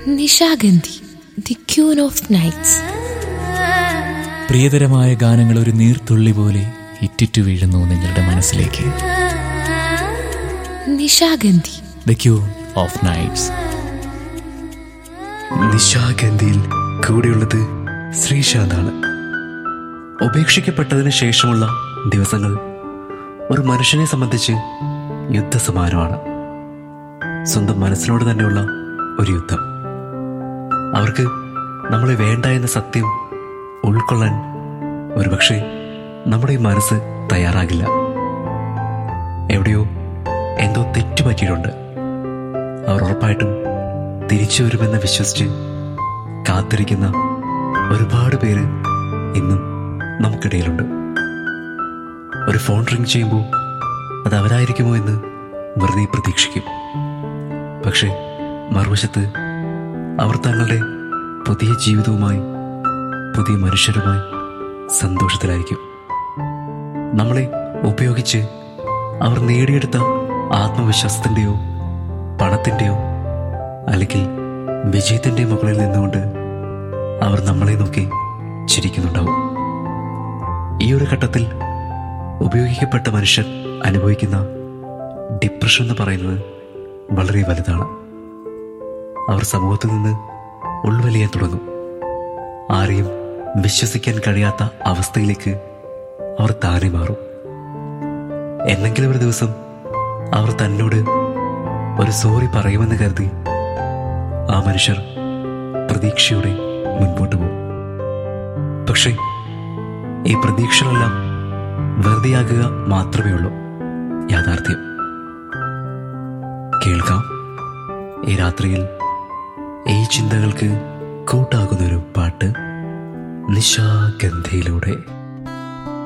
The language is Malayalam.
Nishagandhi the queen of nights പ്രിയതരമായ ഗാനങ്ങൾ ഒരു നീർത്തുള്ളി പോലെ ഇറ്റിറ്റു വീഴുന്നു നിങ്ങളുടെ മനസ്സിലേക്ക് Nishagandhi the queen of nights നിശാഗന്ധിയിൽ കൂടെയുള്ളത് ശ്രീശാന്താണ് ഉപേക്ഷിക്കപ്പെട്ടതിന് ശേഷമുള്ള ദിവസങ്ങൾ ഒരു മനുഷ്യനെ സംബന്ധിച്ച് യുദ്ധസമാനമാണ് സ്വന്തം മനസ്സിനോട് തന്നെയുള്ള ഒരു യുദ്ധം അവർക്ക് നമ്മളെ വേണ്ട എന്ന സത്യം ഉൾക്കൊള്ളാൻ ഒരുപക്ഷെ നമ്മുടെ ഈ മനസ്സ് തയ്യാറാകില്ല എവിടെയോ എന്തോ തെറ്റുപറ്റിയിട്ടുണ്ട് അവർ ഉറപ്പായിട്ടും തിരിച്ചു വരുമെന്ന് വിശ്വസിച്ച് കാത്തിരിക്കുന്ന ഒരുപാട് പേര് ഇന്നും നമുക്കിടയിലുണ്ട് ഒരു ഫോൺ റിങ് ചെയ്യുമ്പോൾ അത് അവരായിരിക്കുമോ എന്ന് വെറുതെ പ്രതീക്ഷിക്കും പക്ഷേ മറുവശത്ത് അവർ തങ്ങളുടെ പുതിയ ജീവിതവുമായി പുതിയ മനുഷ്യരുമായി സന്തോഷത്തിലായിരിക്കും നമ്മളെ ഉപയോഗിച്ച് അവർ നേടിയെടുത്ത ആത്മവിശ്വാസത്തിൻ്റെയോ പണത്തിൻ്റെയോ അല്ലെങ്കിൽ വിജയത്തിൻ്റെ മുകളിൽ നിന്നുകൊണ്ട് അവർ നമ്മളെ നോക്കി ചിരിക്കുന്നുണ്ടാവും ഈ ഒരു ഘട്ടത്തിൽ ഉപയോഗിക്കപ്പെട്ട മനുഷ്യർ അനുഭവിക്കുന്ന ഡിപ്രഷൻ എന്ന് പറയുന്നത് വളരെ വലുതാണ് അവർ സമൂഹത്തിൽ നിന്ന് ഉൾവലിയാൻ തുടങ്ങും ആരെയും വിശ്വസിക്കാൻ കഴിയാത്ത അവസ്ഥയിലേക്ക് അവർ താനെ മാറും എന്നെങ്കിലും ഒരു ദിവസം അവർ തന്നോട് ഒരു സോറി പറയുമെന്ന് കരുതി ആ മനുഷ്യർ പ്രതീക്ഷയോടെ മുൻപോട്ട് പോകും പക്ഷേ ഈ പ്രതീക്ഷകളെല്ലാം വെറുതെയാകുക മാത്രമേ ഉള്ളൂ യാഥാർത്ഥ്യം കേൾക്കാം ഈ രാത്രിയിൽ ഈ ചിന്തകൾക്ക് കൂട്ടാകുന്നൊരു പാട്ട് നിശാഗന്ധിയിലൂടെ